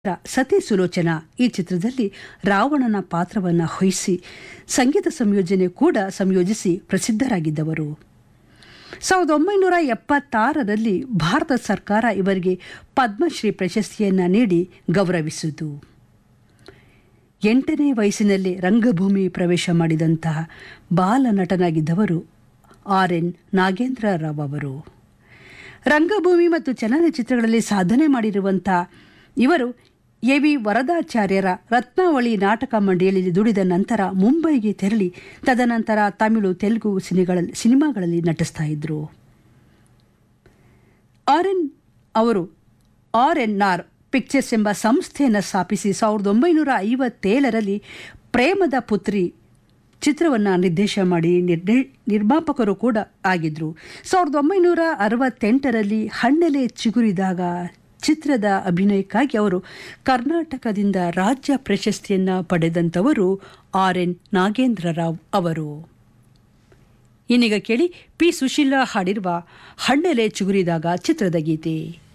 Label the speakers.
Speaker 1: ಸತಿ ಸುಲೋಚನಾ ಈ ಚಿತ್ರದಲ್ಲಿ ರಾವಣನ ಪಾತ್ರವನ್ನು ವಹಿಸಿ ಸಂಗೀತ ಸಂಯೋಜನೆ ಕೂಡ ಸಂಯೋಜಿಸಿ ಪ್ರಸಿದ್ಧರಾಗಿದ್ದವರು ಸಾವಿರದ ಒಂಬೈನೂರ ಎಪ್ಪತ್ತಾರರಲ್ಲಿ ಭಾರತ ಸರ್ಕಾರ ಇವರಿಗೆ ಪದ್ಮಶ್ರೀ ಪ್ರಶಸ್ತಿಯನ್ನು ನೀಡಿ ಗೌರವಿಸಿತು ಎಂಟನೇ ವಯಸ್ಸಿನಲ್ಲಿ ರಂಗಭೂಮಿ ಪ್ರವೇಶ ಮಾಡಿದಂತಹ ಬಾಲ ನಟನಾಗಿದ್ದವರು ಆರ್ ಎನ್ ನಾಗೇಂದ್ರ ರಾವ್ ಅವರು ರಂಗಭೂಮಿ ಮತ್ತು ಚಲನಚಿತ್ರಗಳಲ್ಲಿ ಸಾಧನೆ ಮಾಡಿರುವಂಥ ಇವರು ಎ ವಿ ವರದಾಚಾರ್ಯರ ರತ್ನಾವಳಿ ನಾಟಕ ಮಂಡಳಿಯಲ್ಲಿ ದುಡಿದ ನಂತರ ಮುಂಬೈಗೆ ತೆರಳಿ ತದನಂತರ ತಮಿಳು ತೆಲುಗು ಸಿನಿಗಳಲ್ಲಿ ಸಿನಿಮಾಗಳಲ್ಲಿ ನಟಿಸ್ತಾ ಇದ್ದರು ಆರ್ ಎನ್ ಅವರು ಆರ್ ಎನ್ ಆರ್ ಪಿಕ್ಚರ್ಸ್ ಎಂಬ ಸಂಸ್ಥೆಯನ್ನು ಸ್ಥಾಪಿಸಿ ಸಾವಿರದ ಒಂಬೈನೂರ ಐವತ್ತೇಳರಲ್ಲಿ ಪ್ರೇಮದ ಪುತ್ರಿ ಚಿತ್ರವನ್ನು ನಿರ್ದೇಶ ಮಾಡಿ ನಿರ್ದೇ ನಿರ್ಮಾಪಕರು ಕೂಡ ಆಗಿದ್ದರು ಸಾವಿರದ ಒಂಬೈನೂರ ಅರವತ್ತೆಂಟರಲ್ಲಿ ಹಣ್ಣೆಲೆ ಚಿಗುರಿದಾಗ ಚಿತ್ರದ ಅಭಿನಯಕ್ಕಾಗಿ ಅವರು ಕರ್ನಾಟಕದಿಂದ ರಾಜ್ಯ ಪ್ರಶಸ್ತಿಯನ್ನು ಪಡೆದಂಥವರು ಆರ್ ಎನ್ ನಾಗೇಂದ್ರ ರಾವ್ ಅವರು ಇನ್ನೀಗ ಕೇಳಿ ಪಿ ಸುಶೀಲಾ ಹಾಡಿರುವ ಹಣ್ಣೆಲೆ ಚಿಗುರಿದಾಗ ಚಿತ್ರದ ಗೀತೆ